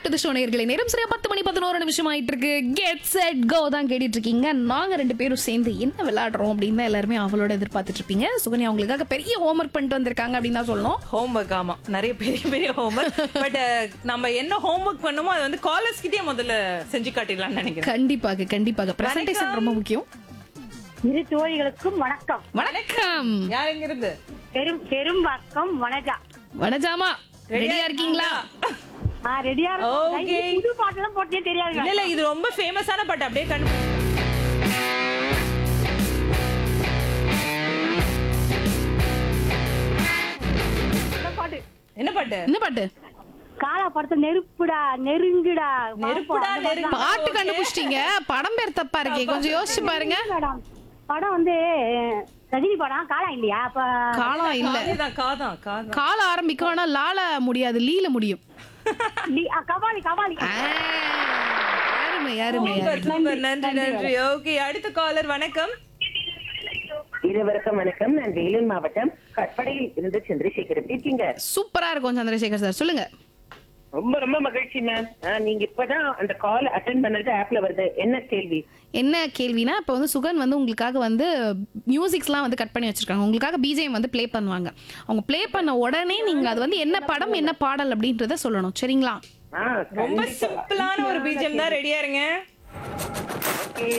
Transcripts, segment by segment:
To show நேயர்களே நேரம் சரியா பத்து மணி பதினோரு நிமிஷம் ஆயிட்டு இருக்கு கெட் செட் கோ தான் கேட்டுட்டு இருக்கீங்க நாங்க ரெண்டு பேரும் சேர்ந்து என்ன விளையாடுறோம் அப்படின்னு தான் எல்லாருமே அவளோட எதிர்பார்த்துட்டு இருப்பீங்க சுகன்யா அவங்களுக்காக பெரிய ஹோம்ஒர்க் பண்ணிட்டு வந்திருக்காங்க அப்படின்னு தான் சொல்லணும் ஹோம்ஒர்க் ஆமா நிறைய பெரிய பெரிய ஹோம்ஒர்க் பட் நம்ம என்ன ஹோம்ஒர்க் பண்ணமோ அது வந்து காலர்ஸ் கிட்டே முதல்ல செஞ்சு காட்டிடலாம்னு நினைக்கிறேன் கண்டிப்பாக கண்டிப்பாக பிரசன்டேஷன் ரொம்ப முக்கியம் இரு தோழிகளுக்கும் வணக்கம் வணக்கம் யார் எங்க இருந்து பெரும் பெரும் வணக்கம் வணக்கா வனஜாமா ரெடியா இருக்கீங்களா ஆ ரெடியா Okay. புது பாட்டெல்லாம் போட்டே தெரியாது இல்ல இல்ல இது ரொம்ப ஃபேமஸான பாட்டு அப்படியே கண்டு பாட்டு என்ன பாட்டு என்ன பாட்டு காலா படத்தை நெருப்புடா நெருங்குடா நெருப்புடா நெருப்பு பாட்டு கண்டுபிடிச்சிட்டீங்க படம் பேர் தப்பா இருக்கே கொஞ்சம் யோசிச்சு பாருங்க மேடம் படம் வந்து ரஜினி படம் காலா இல்லையா அப்ப காலம் இல்ல காதான் காதான் காதான் கால ஆரம்பிக்கும் ஆனா லால முடியாது லீல முடியும் லி- ஆ, கபாலி கபாலி ஆ, அருமை அருமை சூப்பர் சூப்பர் நன்றி நன்றி ஓகே அடுத்த காலர் வணக்கம் இருவருக்கும் வணக்கம் நான் வேலூர் மாவட்டம் கட்படையில் இருந்து சந்திரசேகர் எப்படி இருக்கீங்க சூப்பரா இருக்கும் சந்திரசேகர் சார் சொல்லுங்க ரொம்ப ரொம்ப மகிழ்ச்சி மேம் நீங்க இப்பதான் அந்த கால் அட்டன் பண்ணது ஆப்ல வருது என்ன கேள்வி என்ன கேள்வினா இப்போ வந்து சுகன் வந்து உங்களுக்காக வந்து மியூசிக்ஸ்லாம் வந்து கட் பண்ணி வச்சிருக்காங்க உங்களுக்காக பிஜேஎம் வந்து ப்ளே பண்ணுவாங்க அவங்க ப்ளே பண்ண உடனே நீங்க அது வந்து என்ன படம் என்ன பாடல் அப்படின்றத சொல்லணும் சரிங்களா ஆ, ரொம்ப கண்டிப்பா. சிம்பிளான ஒரு பீஜம் தான் ரெடியா இருங்க Okay.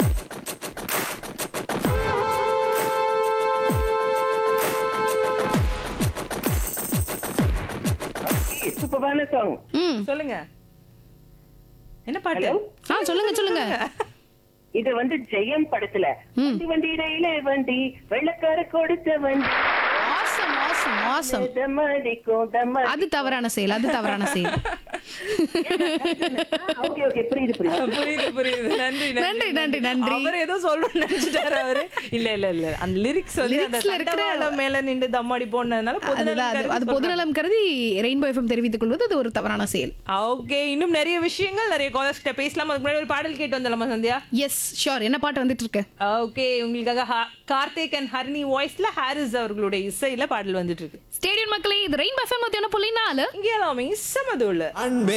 Okay, சூப்பரான சாங் ம் சொல்லுங்க என்ன பாட்டு Hello? ஆ சொல்லுங்க சொல்லுங்க இது வந்து ஜெயம் படத்துல வண்டி வண்டி ரயில வண்டி வெள்ளக்கார கொடுத்த வண்டி ஆசம் ஆசம் ஆசம் தம்மடிக்கும் தம்ம அது தவறான செயல் அது தவறான செயல் ஓகே ஓகே புரியுது புரியுது புரியுது புரியுது நன்றி நன்றி, நன்றி, நன்றி. அவர் ஏதோ சொல்லணும்னு நினைச்சிட்டாரு அவரு இல்ல இல்ல இல்ல அந்த லிரிக்ஸ் வந்து அந்த Lyricsல இருக்கிற- தண்டவாளம் மேல நின்று தம்மாடி போனதுனால அதுதான் அது அது பொதுநலம் கருதி ரெயின்போ எஃப்எம் தெரிவித்துக் கொள்வது அது ஒரு தவறான செயல் ஓகே இன்னும் நிறைய விஷயங்கள் நிறைய காலர்ஸ் கிட்ட பேசலாம் அதுக்கு முன்னாடி ஒரு பாடல் கேட்டு வந்துடலாமா சந்தியா எஸ் ஷியோர் என்ன பாட்டு வந்துட்டு இருக்கு ஓகே உங்களுக்காக ஹா- கார்த்திக் அண்ட் ஹரிணி வாய்ஸ்ல ஹாரிஸ் அவர்களுடைய இசையில பாடல் வந்துட்டு இருக்கு ஸ்டேடியம் மக்களே இது ரெயின்போ எஃப்எம் மத்தியான புள்ளி நாலு இங்கே எல்லாமே சமதுள்ள